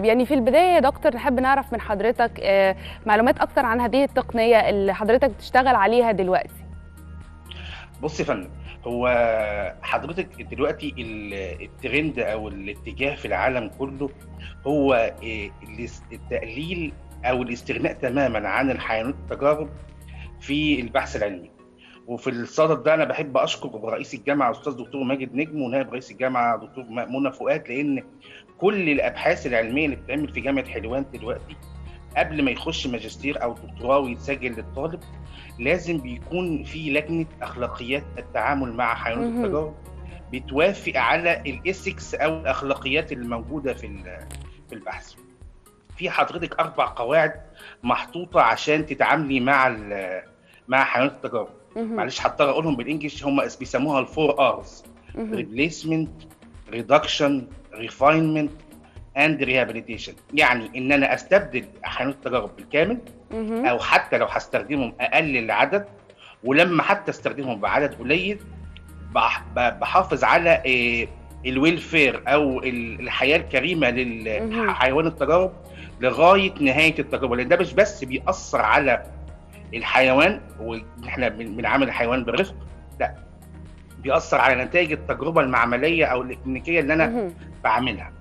يعني في البدايه يا دكتور نحب نعرف من حضرتك آه، معلومات اكتر عن هذه التقنيه اللي حضرتك بتشتغل عليها دلوقتي بص يا فندم هو حضرتك دلوقتي ال- الترند او الاتجاه في العالم كله هو إيه، الاس- التقليل او الاستغناء تماما عن الحيوانات التجارب في البحث العلمي وفي الصدد ده انا بحب اشكر رئيس الجامعه استاذ دكتور ماجد نجم ونائب رئيس الجامعه دكتور منى فؤاد لان كل الابحاث العلميه اللي بتتعمل في جامعه حلوان دلوقتي قبل ما يخش ماجستير او دكتوراه ويتسجل للطالب لازم بيكون في لجنه اخلاقيات التعامل مع حيوانات مهم. التجارب بتوافق على الاسكس او الاخلاقيات اللي موجوده في ال- في البحث. في حضرتك اربع قواعد محطوطه عشان تتعاملي مع ال- مع حيوانات التجارب. مهم. معلش هضطر اقولهم بالانجلش هم بيسموها الفور ارز مهم. ريبليسمنت ريدكشن ريفاينمنت اند ريهابيليتيشن يعني ان انا استبدل حيوانات التجارب بالكامل مهم. او حتى لو هستخدمهم اقلل العدد ولما حتى استخدمهم بعدد قليل بح- ب- بحافظ على الويلفير او ال- الحياه الكريمه مهم. للحيوان التجارب لغايه نهايه التجربه لان ده مش بس بيأثر على الحيوان واحنا بن- بنعامل الحيوان برفق لا بيأثر على نتائج التجربه المعمليه او الاكلينيكيه اللي انا مهم. بعملها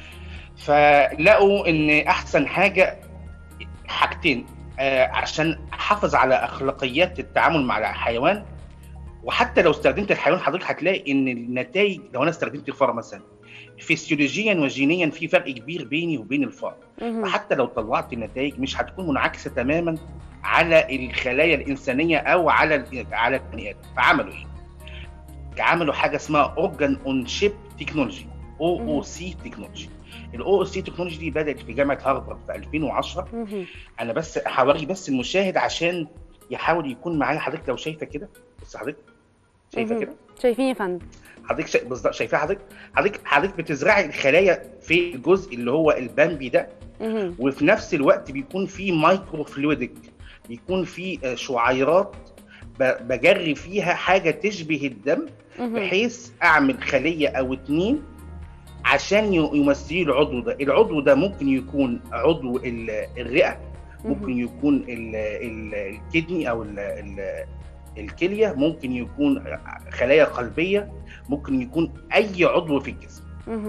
فلقوا ان احسن حاجه حاجتين آه، عشان احافظ على اخلاقيات التعامل مع الحيوان وحتى لو استخدمت الحيوان حضرتك هتلاقي ان النتائج لو انا استخدمت الفار مثلا فسيولوجيا وجينيا في فرق كبير بيني وبين الفار مهم. وحتى لو طلعت النتائج مش هتكون منعكسه تماما على الخلايا الانسانيه او على ال- على البني ادم فعملوا ايه؟ عملوا حاجه اسمها اورجان اون شيب تكنولوجي او او سي تكنولوجي الاو او سي تكنولوجي دي بدات في جامعه هارفارد في 2010 مهم. انا بس هوري بس المشاهد عشان يحاول يكون معايا حضرتك لو شايفه كده بص حضرتك شايفه مهم. كده شايفين يا فندم حضرتك شا... بالظبط شايفاه حضرتك حضرتك حضرتك بتزرعي الخلايا في الجزء اللي هو البامبي ده مهم. وفي نفس الوقت بيكون في مايكرو فلويدك بيكون في آه، شعيرات ب- بجري فيها حاجه تشبه الدم مهم. بحيث اعمل خليه او اتنين عشان ي- يمثلي العضو ده العضو ده ممكن يكون عضو ال- الرئه ممكن مهم. يكون ال- ال- الكدني او ال- ال- الكليه ممكن يكون خلايا قلبيه ممكن يكون اي عضو في الجسم مهم.